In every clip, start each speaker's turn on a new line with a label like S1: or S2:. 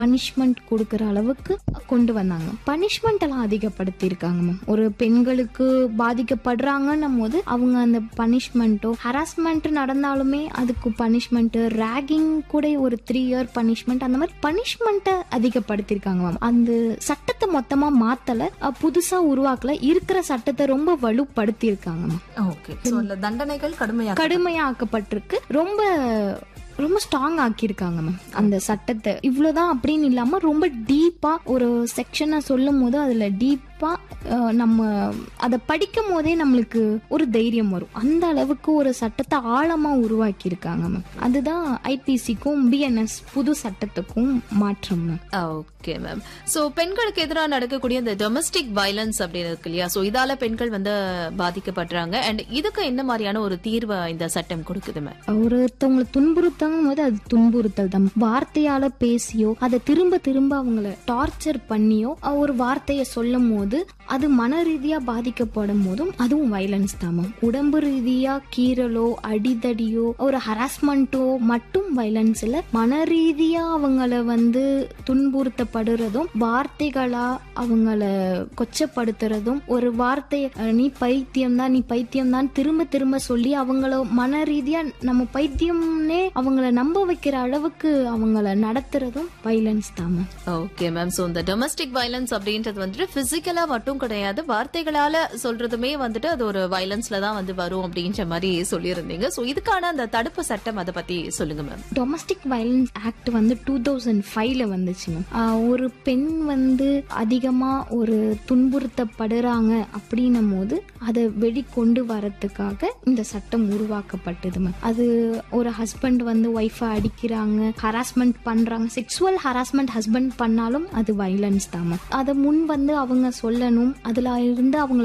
S1: punishment கொடுக்கற அளவுக்கு கொண்டு வந்தாங்க பனிஷ்மெண்ட் எல்லாம் அதிகப்படுத்தி இருக்காங்க மேம் ஒரு பெண்களுக்கு பாதிக்கப்படுறாங்கன்னும் போது அவங்க அந்த பனிஷ்மெண்ட்டோ ஹராஸ்மெண்ட் நடந்தாலுமே அதுக்கு பனிஷ்மெண்ட் ரேகிங் கூட ஒரு த்ரீ இயர் பனிஷ்மெண்ட் அந்த மாதிரி பனிஷ்மெண்ட்டை அதிகப்படுத்தியிருக்காங்க மேம் அந்த சட்டத்தை மொத்தமா மாத்தல அஹ், புதுசா உருவாக்கல இருக்கிற சட்டத்தை ரொம்ப வலுப்படுத்தி இருக்காங்க மேம்
S2: ஓகே சோ அந்த தண்டனைகள் கடுமையா
S1: கடுமையாக்கப்பட்டிருக்கு ரொம்ப ரொம்ப ஸ்ட்ராங் ஆக்கியிருக்காங்க மேம் அந்த சட்டத்தை இவ்வளவுதான் அப்படின்னு இல்லாம ரொம்ப டீப்பா ஒரு செக்ஷனை சொல்லும் போது அதுல டீப்பா நம்ம அதை படிக்கும் போதே நம்மளுக்கு ஒரு தைரியம் வரும் அந்த அளவுக்கு ஒரு சட்டத்தை ஆழமா உருவாக்கி இருக்காங்க மேம் அதுதான் ஐபிசிக்கும் பிஎன்எஸ் புது சட்டத்துக்கும் மாற்றம் மேம்
S2: ஓகே மேம் சோ பெண்களுக்கு எதிராக நடக்கக்கூடிய இந்த டொமஸ்டிக் வயலன்ஸ் அப்படின்னு இருக்கு இல்லையா சோ இதால பெண்கள் வந்து பாதிக்கப்படுறாங்க அண்ட் இதுக்கு என்ன மாதிரியான ஒரு தீர்வை இந்த சட்டம் கொடுக்குது மேம்
S1: ஒருத்தவங்களை துன்புறுத்தங்கும் போது அது துன்புறுத்தல் தான் வார்த்தையால பேசியோ அதை திரும்ப திரும்ப அவங்கள டார்ச்சர் பண்ணியோ அஹ் ஒரு வார்த்தையை சொல்லும் போது அது மன ரீதியா பாதிக்கப்படும் போதும் அதுவும் வயலன்ஸ் தான் மேம் உடம்பு ரீதியா கீறலோ அடிதடியோ ஒரு ஹராஸ்மெண்ட்டோ மட்டும் வயலன்ஸ் இல்ல மன ரீதியா அவங்கள வந்து துன்புறுத்தப்படுறதும் வார்த்தைகளா அவங்கள கொச்சப்படுத்துறதும் ஒரு வார்த்தையை அஹ், நீ பைத்தியம் தான் நீ பைத்தியம் தான் திரும்ப திரும்ப சொல்லி அவங்கள மன ரீதியா நம்ம பைத்தியம்னே அவங்கள நம்ப வைக்கிற அளவுக்கு அவங்கள நடத்துறதும் வைலன்ஸ் தான் மேம்
S2: ஓகே மேம் சோ இந்த டொமஸ்டிக் வயலன்ஸ் அப்படின்றது வந்துட்டு பிசிக்கலா மட்டும் கிடையாது வார்த்தைகளால சொல்றதுமே வந்துட்டு அது ஒரு வயலன்ஸ்ல தான் வந்து வரும் அப்படின்ற மாதிரி சொல்லியிருந்தீங்க சோ இதுக்கான அந்த தடுப்பு சட்டம் அதை பத்தி சொல்லுங்க மேம்
S1: டொமஸ்டிக் வயலன்ஸ் ஆக்ட் வந்து டூ தௌசண்ட் ஃபைவ்ல வந்துச்சு மேம் ஆஹ் ஒரு பெண் வந்து அதிகமா ஒரு துன்புறுத்தப்படுறாங்க அப்படின்னும் போது அதை வெளிக்கொண்டு வரதுக்காக இந்த சட்டம் உருவாக்கப்பட்டது மேம் அது ஒரு ஹஸ்பண்ட் வந்து ஒய்ஃபை அடிக்கிறாங்க ஹராஸ்மெண்ட் பண்றாங்க செக்ஸுவல் ஹராஸ்மெண்ட் ஹஸ்பண்ட் பண்ணாலும் அது வைலன்ஸ் தான் மேம் அதை முன் வந்து அவங்க சொல்லணும் அதுல இருந்து அவங்கள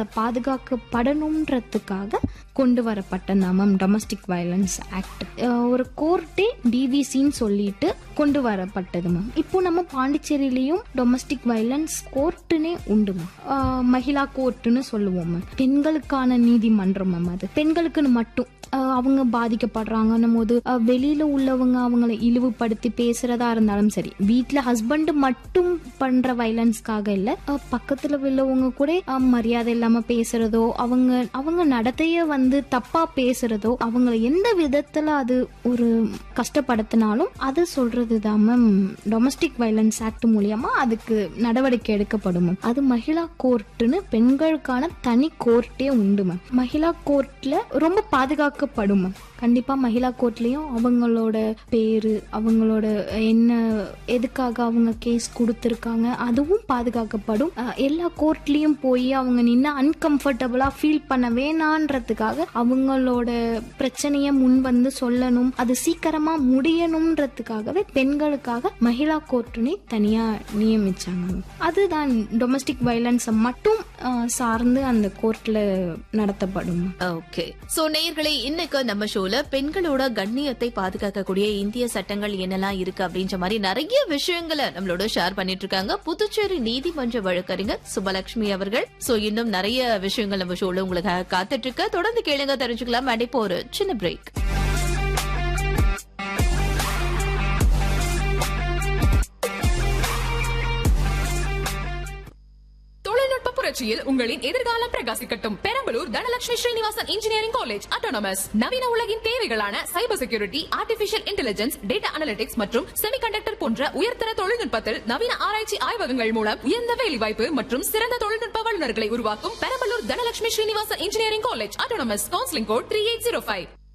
S1: பாதுகாக்கப்படணுன்றதுக்காக கொண்டு வரப்பட்டதான் மேம் டொமஸ்டிக் வயலன்ஸ் ஆக்ட் ஒரு கோர்ட்டே டிவிசின்னு சொல்லிட்டு கொண்டு வரப்பட்டது மேம் இப்போ நம்ம பாண்டிச்சேரியிலையும் டொமஸ்டிக் வயலன்ஸ் கோர்ட்டுனே உண்டு மேம் அஹ், மகிழா கோர்ட்டுன்னு சொல்லுவோம் மேம் பெண்களுக்கான நீதிமன்றம் மேம் அது பெண்களுக்குன்னு மட்டும் அஹ், அவங்க பாதிக்கப்படுறாங்கன்னும் போது அஹ், வெளியில உள்ளவங்க அவங்கள இழிவுபடுத்தி பேசுறதா இருந்தாலும் சரி வீட்ல ஹஸ்பண்ட் மட்டும் பண்ற வயலன்ஸ்க்காக இல்ல அஹ், பக்கத்துல உள்ளவங்க கூட அஹ், மரியாதை இல்லாம பேசுறதோ அவங்க அவங்க நடத்தைய வந்து தப்பா பேசுறதோ அவங்கள எந்த விதத்துல அது ஒரு கஷ்டப்படுத்தினாலும் அது சொல்றது தான் மேம் டொமஸ்டிக் வயலன்ஸ் ஆக்ட் மூலியமா அதுக்கு நடவடிக்கை எடுக்கப்படும் மேம் அது மகிழா கோர்ட்டுன்னு பெண்களுக்கான தனி கோர்ட்டே உண்டு மேம் மகிழா கோர்ட்ல ரொம்ப பாதுகாக்கப்படும் மேம் கண்டிப்பா மகிழா கோர்ட்லயும் அவங்களோட பேரு அவங்களோட என்ன எதுக்காக அவங்க கேஸ் கொடுத்துருக்காங்க அதுவும் பாதுகாக்கப்படும் அஹ், எல்லா கோர்ட்லயும் போய் அவங்க நின்று அன்கம்ஃபர்டபுளா ஃபீல் பண்ண வேணான்றதுக்காக அவங்களோட பிரச்சனைய முன் வந்து சொல்லணும் அது சீக்கிரமா முடியணும்ன்றதுக்காகவே பெண்களுக்காக மகிழா கோர்ட்டுனே தனியா நியமிச்சாங்க அதுதான் டொமஸ்டிக் வயலன்ஸை மட்டும் அஹ், சார்ந்து அந்த கோர்ட்ல நடத்தப்படும்
S2: ஓகே சோ நேயர்களே இன்னைக்கு நம்ம ஷோல பெண்களோட கண்ணியத்தை பாதுகாக்கக்கூடிய இந்திய சட்டங்கள் என்னெல்லாம் இருக்கு அப்படின்ற மாதிரி நிறைய விஷயங்களை நம்மளோட ஷேர் பண்ணிட்டு இருக்காங்க புதுச்சேரி நீதிமன்ற வழக்கறிஞர் சுபலட்சுமி அவர்கள் சோ இன்னும் நிறைய விஷயங்கள் நம்ம ஷோல உங்களுக்காக காத்துட்டு இருக்கு தொடர்ந்து கேளுங்க தெரிஞ்சுக்கலாம் அண்ட் இப்போ ஒரு சின்ன பிரேக்
S3: தொழில்நுட்ப புரட்சியில் உங்களின் எதிர்காலம் பிரகாசிக்கட்டும் Perambalur Dhanalakshmi Srinivasan engineering college autonomous நவீன உலகின் தேவைகளான cyber security artificial intelligence data analytics மற்றும் செமிகண்டக்டர் போன்ற உயர்தர தொழில்நுட்பத்தில் நவீன ஆராய்ச்சி ஆய்வகங்கள் மூலம் உயர்ந்த வேலைவாய்ப்பு மற்றும் சிறந்த தொழில்நுட்ப வல்லுநர்களை உருவாக்கும் Perambalur Dhanalakshmi Srinivasan engineering college autonomous counselling code three eight zero five